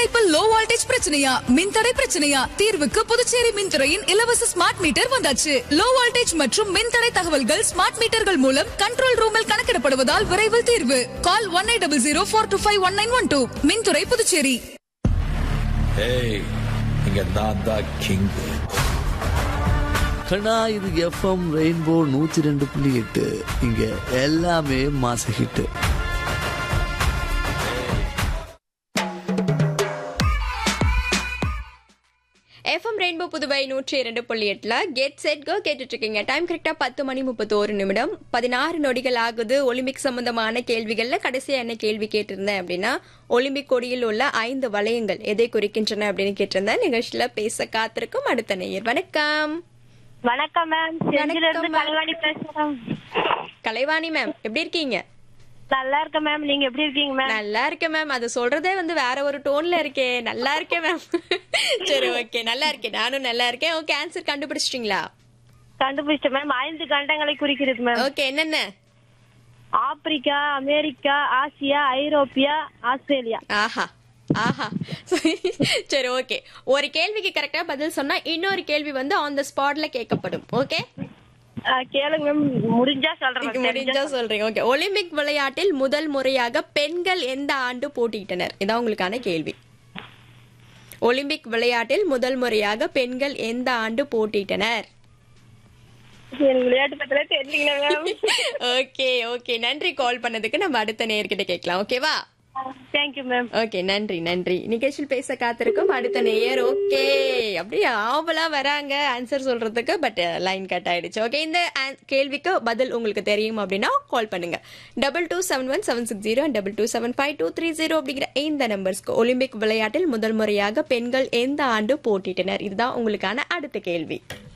இணைப்பில் low voltage பிரச்சனையா மின்தடை பிரச்சனையா தீர்வுக்கு புதுச்சேரி மின்துறையின் இலவச ஸ்மார்ட் மீட்டர் வந்தாச்சு லோ வோல்டேஜ் மற்றும் மின்தடை தகவல்கள் ஸ்மார்ட் மீட்டர்கள் மூலம் கண்ட்ரோல் ரூமில் கணக்கிடப்படுவதால் விரைவில் தீர்வு call one eight double zero four two five one nine one two மின்துறை புதுச்சேரி ஏய் இங்க நான் தான் கிங் கண்ணா இது எஃப்எம் ரெயின்போ நூத்தி ரெண்டு புள்ளி எட்டு இங்க எல்லாமே மாச ஹிட்டு எஃப்எம் ரெயின்போ புதுவை நூற்றி இரண்டு புள்ளி எட்டுல கெட் செட் கோ கேட்டுட்டு இருக்கீங்க டைம் கரெக்டா பத்து மணி முப்பத்தோரு நிமிடம் பதினாறு நொடிகள் ஆகுது ஒலிம்பிக் சம்பந்தமான கேள்விகள்ல கடைசியா என்ன கேள்வி கேட்டிருந்தேன் அப்படின்னா ஒலிம்பிக் கொடியில் உள்ள ஐந்து வளையங்கள் எதை குறிக்கின்றன அப்படின்னு கேட்டிருந்தேன் நிகழ்ச்சியில பேச காத்திருக்கும் அடுத்த நேயர் வணக்கம் வணக்கம் மேம் செஞ்சில இருந்து வணக்கம், ma'am. கல்வாணி பேசுறேன் கலைவாணி மேம் எப்படி இருக்கீங்க நல்லா இருக்கேன் மேம் நீங்க எப்படி இருக்கீங்க மேம் நல்லா இருக்கேன் மேம் அது சொல்றதே வந்து வேற ஒரு டோன்ல இருக்கே நல்லா இருக்கேன் மேம் சரி ஓகே நல்லா இருக்கேன் நானும் நல்லா இருக்கேன் ஓகே ஆன்சர் கண்டுபிடிச்சிட்டீங்களா கண்டுபிடிச்சேன் மேம் ஐந்து கண்டங்களை குறிக்கிறது மேம் ஓகே என்னென்ன ஆப்பிரிக்கா அமெரிக்கா ஆசியா ஐரோப்பியா ஆஸ்திரேலியா ஆஹா ஆஹா சரி ஓகே ஒரு கேள்விக்கு கரெக்டா பதில் சொன்னா இன்னொரு கேள்வி வந்து ஆன் த ஸ்பாட்ல கேட்கப்படும் ஓகே ஆ, கேளுங்க மேம் முடிஞ்சா சொல்றேன் ma'am. முடிஞ்சா சொல்றீங்க ஓகே ஒலிம்பிக் விளையாட்டில் முதல் முறையாக பெண்கள் எந்த ஆண்டு போட்டியிட்டனர் இதான் உங்களுக்கான கேள்வி ஒலிம்பிக் விளையாட்டில் முதல் முறையாக பெண்கள் எந்த ஆண்டு போட்டியிட்டனர் எனக்கு விளையாட்டு பத்திலே தெரியலீங்க மேம் ஓகே ஓகே நன்றி கால் பண்ணதுக்கு நம்ம அடுத்த நேயர்கிட்ட கேட்கலாம் ஓகேவா தேங்க்யூ மேம் ஓகே நன்றி நன்றி நிகழ்ச்சியில் பேச காத்திருக்கும் அடுத்த நேயர் ஓகே அப்படியே ஆவலா வராங்க ஆன்சர் சொல்றதுக்கு பட் லைன் கட் ஆயிடுச்சு ஓகே இந்த an- கேள்விக்கு பதில் உங்களுக்கு தெரியும் அப்படின்னா கால் பண்ணுங்க double two seven one seven six zero double two seven five two three zero அப்படிங்கிற இந்த நம்பர்ஸ்க்கு ஒலிம்பிக் விளையாட்டில் முதல் முறையாக பெண்கள் எந்த ஆண்டு போட்டியிட்டனர் இதுதான் உங்களுக்கான அடுத்த கேள்வி